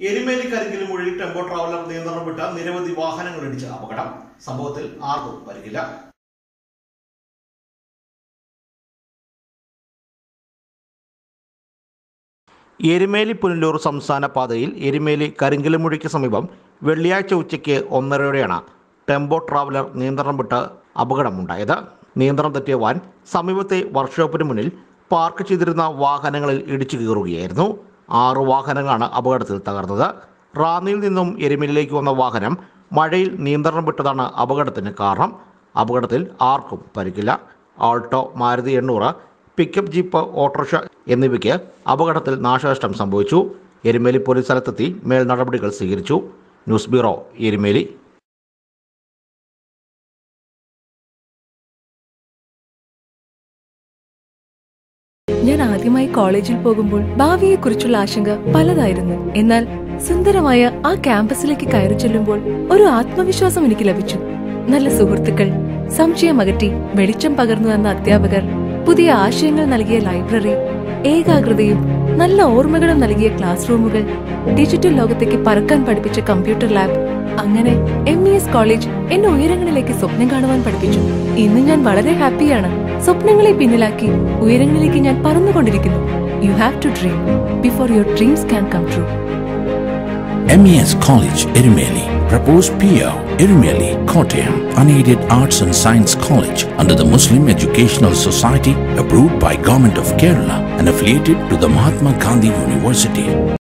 എരുമേലി കരികിൽ മൊഴി tempo traveller നിയന്ത്രണം വിട്ട നിരവധി വാഹനങ്ങൾ ഇടിച്ച അപകടം സംഭവത്തിൽ ആർക്കും പരിക്കില്ല എരുമേലി പുനലൂർ സംസ്ഥാന പാതയിൽ എരുമേലി കരിങ്കലുമുഴിക്ക് സമീപം വെള്ളിയാഴ്ച ഉച്ചയ്ക്ക് ഒന്നരയോടെയാണ് ടെമ്പോ ട്രാവലർ നിയന്ത്രണം വിട്ട് അപകടമുണ്ടായത് നിയന്ത്രണം തെറ്റിയ വാൻ സമീപത്തെ വർക്ക്ഷോപ്പിന് മുന്നിൽ പാർക്ക് ചെയ്തിരുന്ന വാഹനങ്ങളിൽ ഇടിച്ചു കയറുകയായിരുന്നു ആറ് വാഹനങ്ങളാണ് അപകടത്തിൽ തകർന്നത് റാന്നിയിൽ നിന്നും എരുമേലിയിലേക്ക് വന്ന വാഹനം മഴയിൽ നിയന്ത്രണം വിട്ടതാണ് അപകടത്തിന് കാരണം അപകടത്തിൽ ആർക്കും പരിക്കില്ല ആൾട്ടോ മാരുതി എണ്ണൂറ് പിക്കപ്പ് ജീപ്പ് ഓട്ടോറിക്ഷ എന്നിവയ്ക്ക് അപകടത്തിൽ നാശനഷ്ടം സംഭവിച്ചു എരുമേലി പോലീസ് സ്ഥലത്തെത്തി മേൽ നടപടികൾ സ്വീകരിച്ചു ന്യൂസ് ബ്യൂറോ എരുമേലി ഞാൻ ആദ്യമായി കോളേജിൽ പോകുമ്പോൾ ഭാവിയെക്കുറിച്ചുള്ള ആശങ്ക പലതായിരുന്നു എന്നാൽ സുന്ദരമായ ആ ക്യാമ്പസിലേക്ക് കയറി ചെല്ലുമ്പോൾ ഒരു ആത്മവിശ്വാസം എനിക്ക് ലഭിച്ചു നല്ല സുഹൃത്തുക്കൾ സംശയം അകറ്റി വെളിച്ചം പകർന്നു തന്ന അധ്യാപകർ പുതിയ ആശയങ്ങൾ നൽകിയ ലൈബ്രറി ഏകാഗ്രതയും നല്ല ഓർമ്മകളും നൽകിയ ക്ലാസ് റൂമുകൾ ഡിജിറ്റൽ ലോകത്തേക്ക് പറക്കാൻ പഠിപ്പിച്ച കമ്പ്യൂട്ടർ ലാബ് അങ്ങനെ എം ഇ എസ് കോളേജ് എന്നെ ഉയരങ്ങളിലേക്ക് സ്വപ്നം കാണുവാൻ പഠിപ്പിച്ചു ഇന്ന് ഞാൻ വളരെ ഹാപ്പിയാണ് സ്വപ്നങ്ങളെ പിന്നിലാക്കി ഉയരങ്ങളിലേക്ക് ഞാൻ പറന്നുകൊണ്ടിരിക്കുന്നു you have to dream before your dreams can come true MES College, Irumeli. Proposed PO, Irumeli, Kottayam. Unaided Arts and Science College under the Muslim Educational Society approved by Government of Kerala and affiliated to the Mahatma Gandhi University.